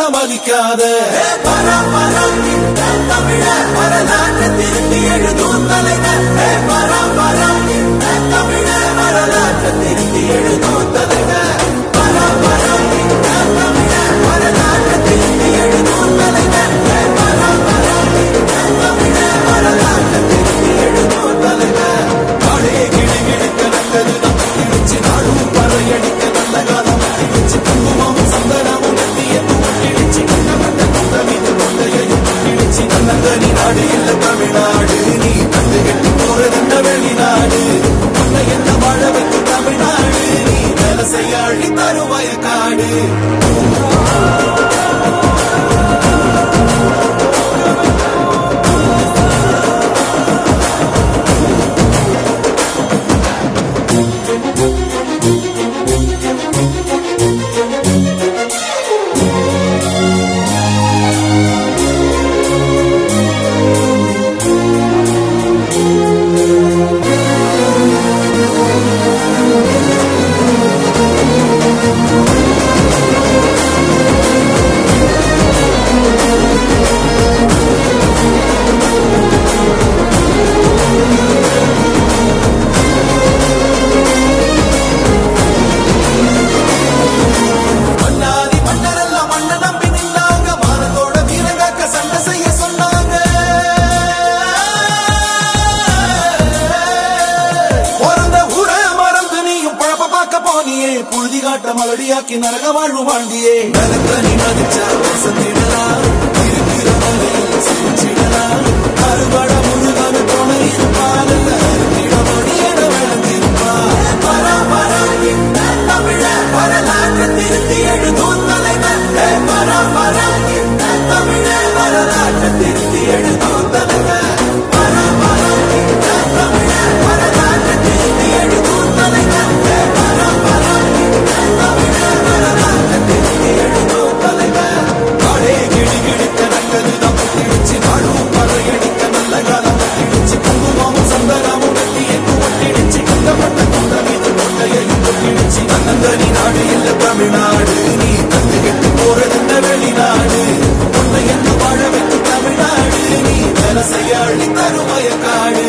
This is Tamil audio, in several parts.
மதிக்காத பரம் பரம் இந்த தமிழ வரலாற்று திருத்தி எழுதும் தலைவர் ஏ, பரம் பரம் இந்த தமிழ வரலாற்று திருத்தி எழுதும் தலைவர் பரம் பரம் இந்த தமிழ வரலாற்று திருத்தி எழுதும் தலைவர் ஏ, பரம் பரம் இந்த தமிழ வரலாற்று திருத்தி எழுதும் தலைவர் நாடே கிளி கிழக்க நல்லது நம்ம கிழிச்சு நாடும் பறையடிக்க நல்ல காலம் கிழிச்சு குங்குமமும் சந்தனமும் நெத்தியத்தும் கிழிச்சு கண்டவந்த குந்தமிது கொண்டையையும் கிழிச்சு நல்லங்கனி நாடு இல்ல தமிழ்நாடு நீ கண்டு கெட்டு போறதென்ன வெளிநாடு உன்னை என்ன வாழ வைக்கும் தமிழ்நாடு நீ வேலை செய்ய அள்ளி தரும் வயக்காடு மன்னாதி மன்னரெல்லாம் மண்ண நம்பி நின்னாங்க மானத்தோட வீரங்காக்க சண்டை செய்ய சொன்னாங்க பிறந்த ஊர மறந்து நீயும் பழப்ப பார்க்க போனியே புழுதி காட்ட மலடியாக்கி நரக வாழ்வு வாழ்ந்தியே நலக்க நீ மதிச்சா வசந்திடலாம் இருக்கிற மலையில் சிரிச்சிடலாம் அறுபட முழுகான துணை இருப்பால் அறுத்திட மொழியென விளங்கிருப்பா பராபரம் இந்த தமிழ வரலாற்று திருத்தி எழுதும் தலைவர் ஏ, பராபரம் இந்த தமிழ வரலாற்று திருத்தி எழுதும் தலைவர் பராபரம் இந்த தமிழ வரலாற்று திருத்தி எழுதும் தலைவர் ஏ, பராபரம் இந்த தமிழ வரலாற்று திருத்தி எழுதும் தலைவர் நாடே கிளி கிழிக்க நல்லது நம்ம கிழிச்சு நாடும் பறையடிக்க நல்ல காலம் கிழிச்சு குங்குமமும் சந்தனமும் வெட்டியையும் ஒட்டிடிச்சு கண்டப்பட்ட கொண்ட மீது கொண்டையையும் கொட்டிடிச்சு அண்ணந்தனி நாடு இல்ல தமிழ்நாடு நீ தந்து கெட்டு போறதென்ன வெளிநாடு உன்னை என்ன வாழ வைக்கும் தமிழ்நாடு நீ வேலை செய்ய அள்ளி தரும் வயக்காடு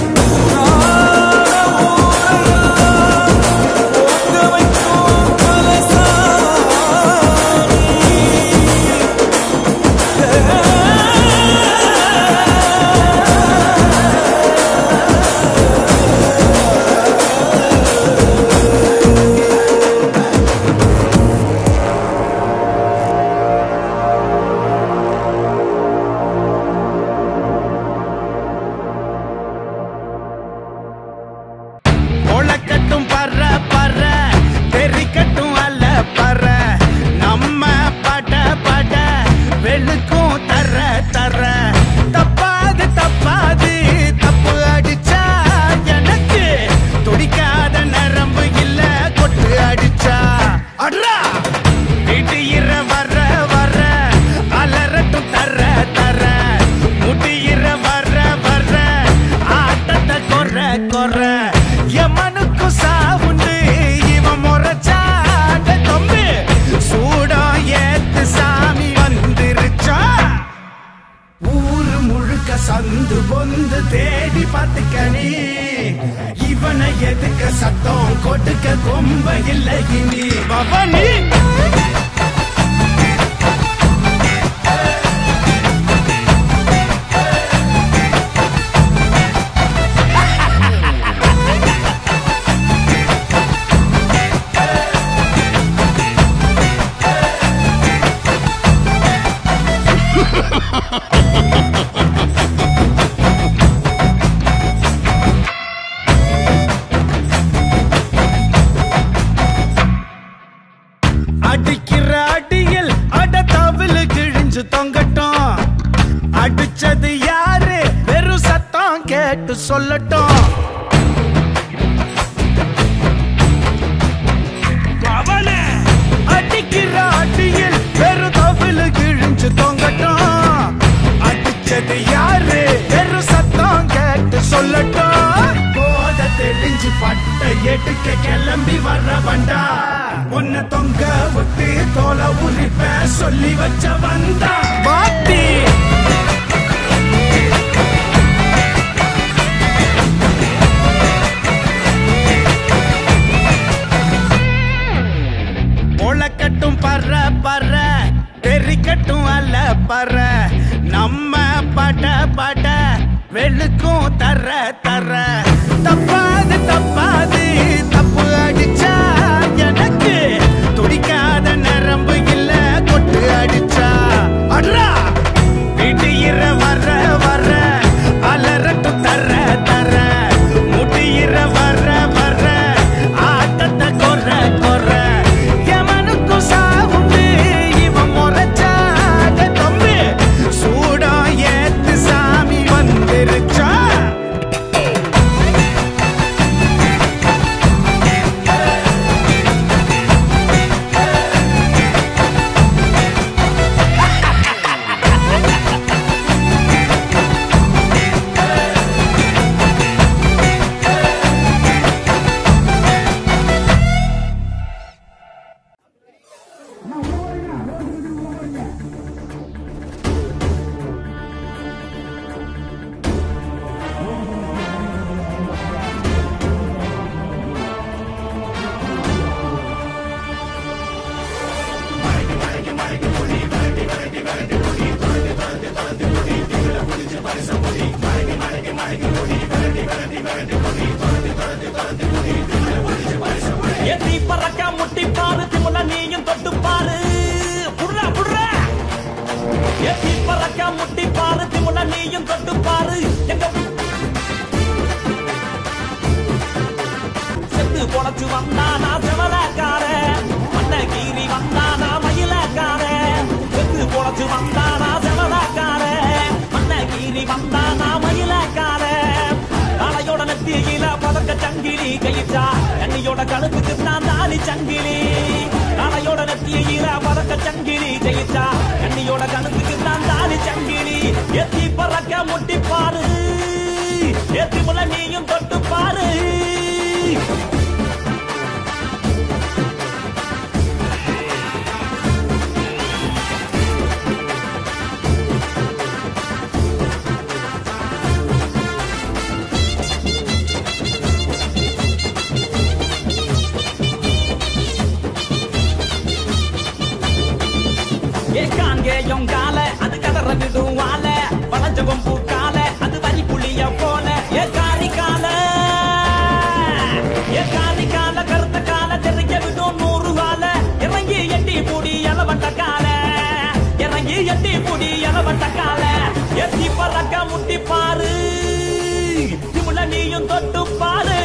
ஒளக்கட்டும் பற பற தெரிக்கட்டும் அல்ல பற நம்ம பட பட வெளுக்கும் தர தர தப்பாது தப்பாது தப்பு அடிச்சா எனக்கு துடிக்காத நரம்பு இல்ல கொட்டு அடிச்சா அட்ரா வீட்டு இற வர வர அலரட்டும் தர தர முடியிற வர வர ஆட்டத்தை கொற கொற எமனுக்கு சாவுண்டு இவன் முறைச்சாட தம்பி சூடம் ஏத்து சாமி வந்துருச்சா ஊரு முழுக்க சந்து பொந்து தேடி பார்த்துக்கணி இவனை எதுக்க சத்தம் கொடுக்க கொம்ப இல்லை இனி பவனி அடிக்கிற அடியில் அட தவிழு கிழிஞ்சு தொங்கட்டும் அடிச்சது யாரு வெறும் சத்தம் கேட்டு சொல்லட்டும் அவனே அடிக்கிற அடியில் வெறும் தவிழு கிழிஞ்சு தொங்கட்டும் அடிச்சது யாரு வெறும் சத்தம் கேட்டு சொல்லட்டும் போத தெளிஞ்சு பட்டை எடுக்க கிளம்பி வர வண்டா உன்னை தொங்க விட்டு தோலை உரிப்ப சொல்லி வச்ச வந்தா வாத்தி ஒளக்கட்டும் பற பற தெரிக்கட்டும் அல்ல பற நம்ம பட பட வெளுக்கும் தர தர தப்பாது தப்பாது தப்பு அடிச்சா எனக்கு துடிக்காத நரம்பு இல்ல கொட்டு அடிச்சா அட்ரா விடியிற வர வர அலரட்டு தர தர முடியிற வர வர ஆட்டத்தை கொற கொற எவனுக்கும் சாவுண்டு இவன் முறைச்சாட தம்பி சூடம் ஏத்து சாமி வந்துருச்சா எத்தி பறக்க முட்டி பாரு திமுல நீயும் தொட்டு பாரு புடுறா புடுறா எத்தி பறக்க முட்டி பாரு திமுல நீயும் தொட்டு பாரு எங்க செத்து பொழைச்சு வந்தானா செவலக்கார மண்ண கீறி வந்தானா மயிலக்கார செத்து பொழைச்சு வந்தானா செவலக்கார மண்ண கீறி வந்தானா மயிலக்கார நாளையோட நெத்தியில பதக்க சங்கிலி கையிட்டா என்னையோட கழுத்துக்கு நான் தாலி சங்கிலி நாளையோட நெத்தியில பதக்க சங்கிலி ஜெயிச்சா என்னையோட கழுத்துக்கு நான் தாலி சங்கிலி எத்தி பறக்க முட்டி பாரு எத்தி முல நீயும் தொட்டு பாரு ஏக்காங்கேயும் கால அது கதற விடும் வாழ வளஞ்சவம் பூக்கால அது வரி புளிய போல ஏக்காரி கால ஏக்காரி கால கருத்த கால தெரிய விடும் நூறு வாழ இறங்கி எட்டி பூடி எலவட்ட கால இறங்கி எட்டி பூடி எலவட்ட கால எத்தி பறக்க முட்டி பாரு திமுல நீயும் தொட்டு பாரு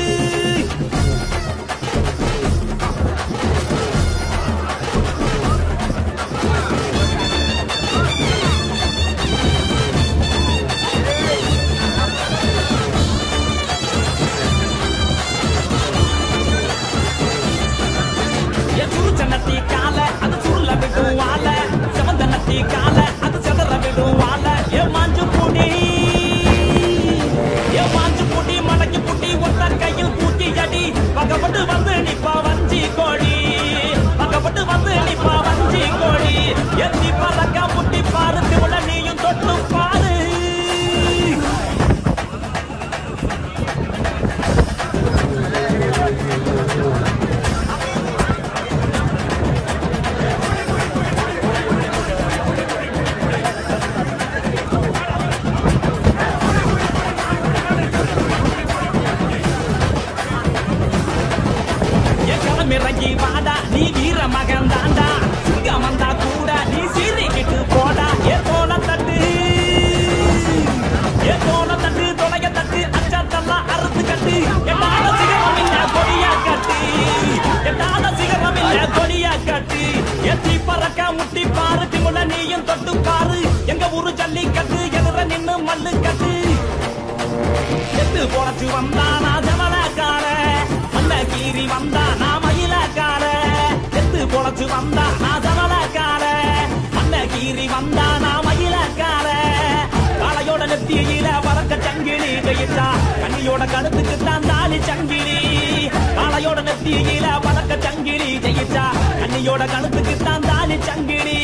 என் சுருச்சனத்தி கால அது சுருள விடும் வாழ செவந்தனத்தி கால அது செதற விடும் வாழ என் மாஞ்சு புடி என் மாஞ்சு புடி மடக்கி புடி ஒத்த கையில் பூட்டி அடி பக்கப்பட்டு வந்து நிப்பா வஞ்சி கோடி பக்கப்பட்டு வந்து நிப்பா வஞ்சி கோடி எத்தி பறக்க முட்டி பாரு திமுல நீயும் தொட்டு பாரு என் களமிறங்கி வாடா நீ வீர மகன் தாண்டா சிங்கம் வந்தா கூட நீ சீறிக்கிட்டு போடா ஏ தோல தட்டு ஏ தோல தட்டு தொலைய தட்டு அச்சாத்தெல்லாம் அறுத்து கட்டு என்னால சிகரம் இல்ல கொடியா கட்டு என்னால சிகரம் இல்ல கொடியா கட்டு எத்தி பறக்க முட்டி பாரு திமுல நீயும் தொட்டு பாரு எங்க ஊரு ஜல்லிக்கட்டு எதிர நின்னு மல்லு கட்டு எத்து பொழைச்சு வந்தானா ஜமலக்கார மண்ண கீறி வந்தானா மயிலக்கார எத்து பொழைச்சு வந்தானா ஜமலக்கார மண்ண கீறி வந்தானா மயிலக்கார காளையோட நெத்தியில பறக்க சங்கிலி கையிட்டா கண்ணியோட கழுத்துக்கு தான் தாலி சங்கிலி காளை தலையோட நெத்தியில வழக்க சங்கிலி ஜெயிச்சா கண்ணியோட கழுத்துக்கு தான் தாலி சங்கிலி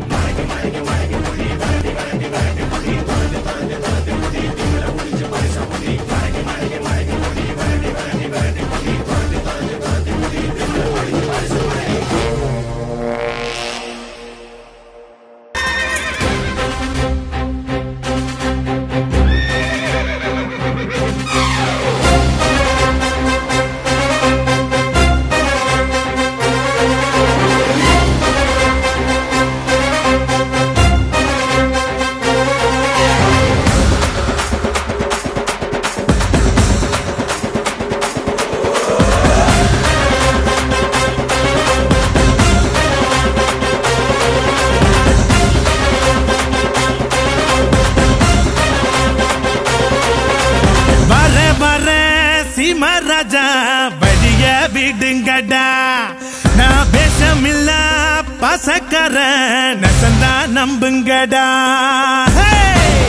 வர வர சிமராஜா வழிய விடுங்கடா நான் பேசமில்ல பசக்கர நசந்தா நம்புங்கடா Hey!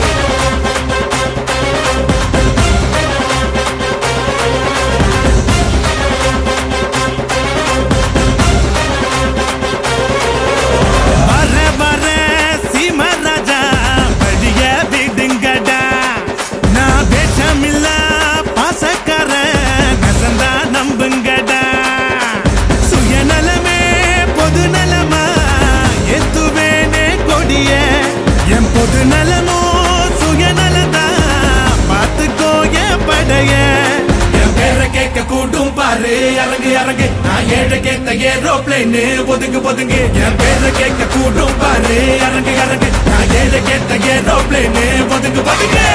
வர வர சிமராஜா வழிய விடுங்கடா நான் பேசமில்ல பாசக்கார நசந்தா நம்புங்கடா சுயநலமே பொது நலமா எத்துவேனே கொடிய என் பொது நலமோ சுயநலதா பார்த்துக்கோ என் படைய என் பேரை கேட்க கூட்டும் பாரு இறங்கு இறங்கு நான் ஏழை கேட்ட ஏரோப்ளைன் ஒதுங்கு ஒதுங்கு என் பேரை கேட்க கூட்டும் பாரு இறங்கு இறங்கு நான் ஏழை கேட்ட ஏரோப்ளைன் ஒதுங்கு ஒதுங்கு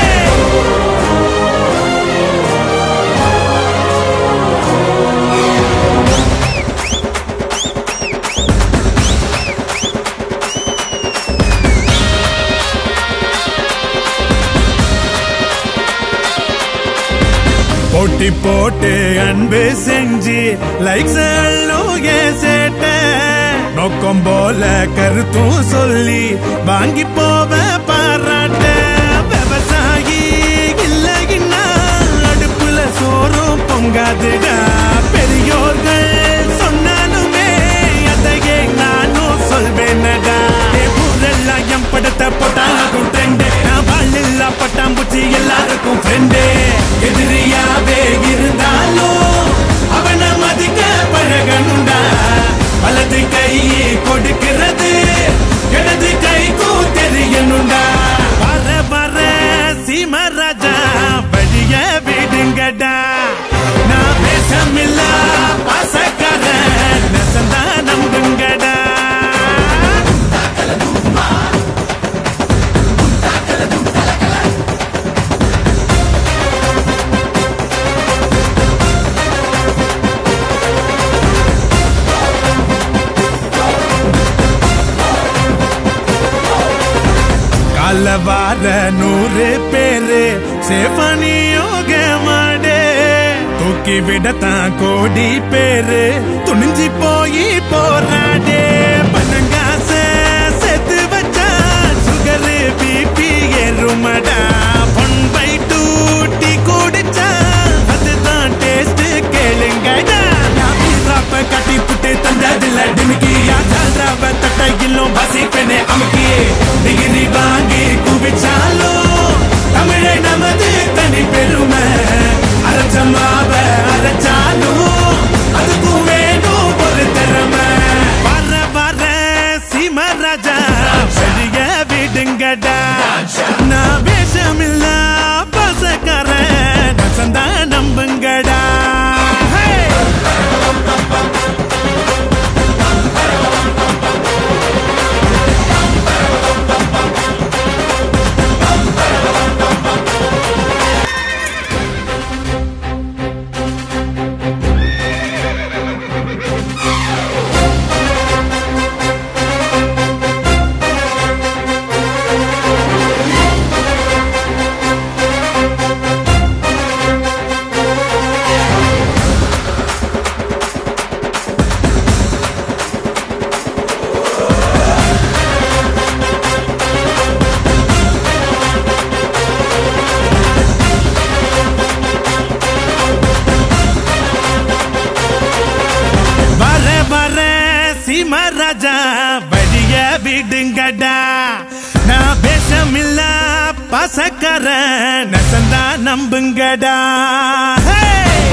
போட்டி போட்டு அன்பு செஞ்சு லைக்ஸ் சேட்ட நோக்கம் போல கருத்தும் சொல்லி வாங்கி போவ பாராட்ட விவசாயி இல்லைன்னா அடுப்புல சோறும் பொங்காதுடா பெரியோர்கள் சொன்னாலுமே அதையே நானும் சொல்வேனடா ஊரெல்லாம் என் படத்தை போட்டாலும் ட்ரெண்டு நான் வாழ்நில்லா பட்டாம்பூச்சி எல்லாருக்கும் ஃப்ரெண்டு எதிரியாவே இருந்தாலும் அவனை மதிக்க பழகணுண்டா வலது கை கொடுக்கிறது இடது கைக்கும் தெரியணுண்டா வர வர சீமராஜா வழிய விடுங்கடா நான் பேசமில்ல பாசக்கார நெசந்தா நம்புங்கடா கால வார நூறு பேரு சேஃபனி யோக மாடே தூக்கி விடத்தான் கோடி பேரு துணிஞ்சு போய் போராடே பணங்காச செத்து வச்சா சுகரு பிபி ஏறுமடா ஒன் பை டூ டீ குடிச்சா அதுதான் டேஸ்ட் கேளுங்கடா நான் வீராப்ப கட்டி புட்டு தந்ததில்ல டிமிக்கி யாழ்றாவ தட்டையிலும் பசிப்பெனே அமுக்கி டிகிரி வாங்கி குவிச்சாலும் தமிழை நமது தனி பெருமை அரைச்சமாவ அரைச்சாலும் அதுக்கும் வேணும் ஒரு திறமை வர வர சிமராஜா வெளிய விடுங்கடா நான் வேஷமில்ல பசக்கார நசந்தா நம்புங்கடா Hey! பாசக்கார நெசந்தா நம்புங்கடா Hey!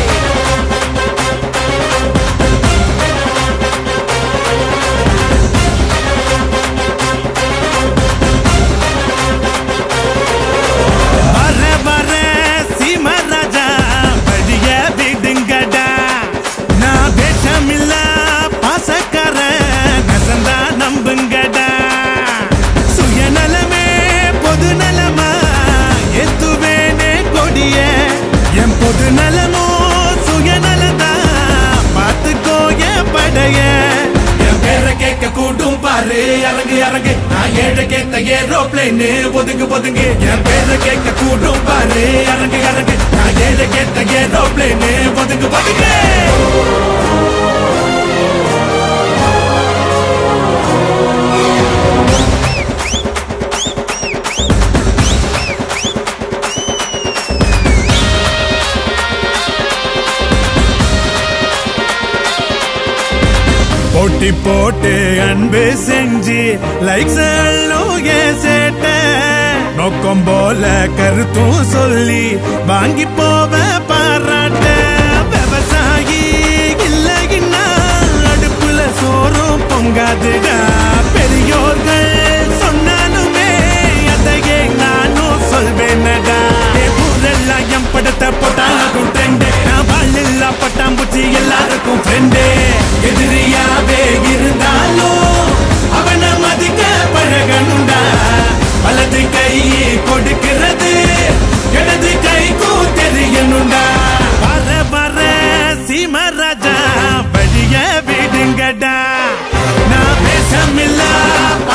வர வர சீமராஜா வழிய விடுங்கடா நான் வேஷமில்ல பாசக்கார நசந்தா நம்புங்கடா சுயநலமே பொது நலமா எத்துவேனே கொடிய என் பொது நலமோ சுயநலதா பார்த்துக்கோ என் படைய என் பேரை கேட்க கூட்டும் பாரு இறங்கு இறங்கு நான் ஏழை கேட்ட ஏரோப்ளேன் ஒதுங்கு ஒதுங்கு என் பேரை கேட்க கூட்டும் பாரு இறங்கு இறங்கு நான் ஏழை கேட்ட ஏரோப்ளேன் ஒதுங்கு ஒதுங்கு போட்டி போட்டு அன்பு செஞ்சு லைக்ஸ் ஏ சேட்ட நோக்கம் போல கருத்தும் சொல்லி வாங்கி போவ பாராட்ட விவசாயி இல்லைன்னா அடுப்புல சோறும் பொங்காதுடா பெரியோர்கள் சொன்னாலுமே அதையே நானும் சொல்வேனடா என் ஊரெல்லாம் என் படத்தை போட்டாலும் ட்ரெண்டு நான் வாழ்ல பட்டாம்பூச்சி எல்லாருக்கும் ஃப்ரெண்டு எதிரியாவே இருந்தாலும் அவனை மதிக்க பழகணுண்டா வலது கை கொடுக்கிறது இடது கைக்கும் தெரியணுண்டா வர வர சீமராஜா வழிய விடுங்கடா நான் பேசமில்ல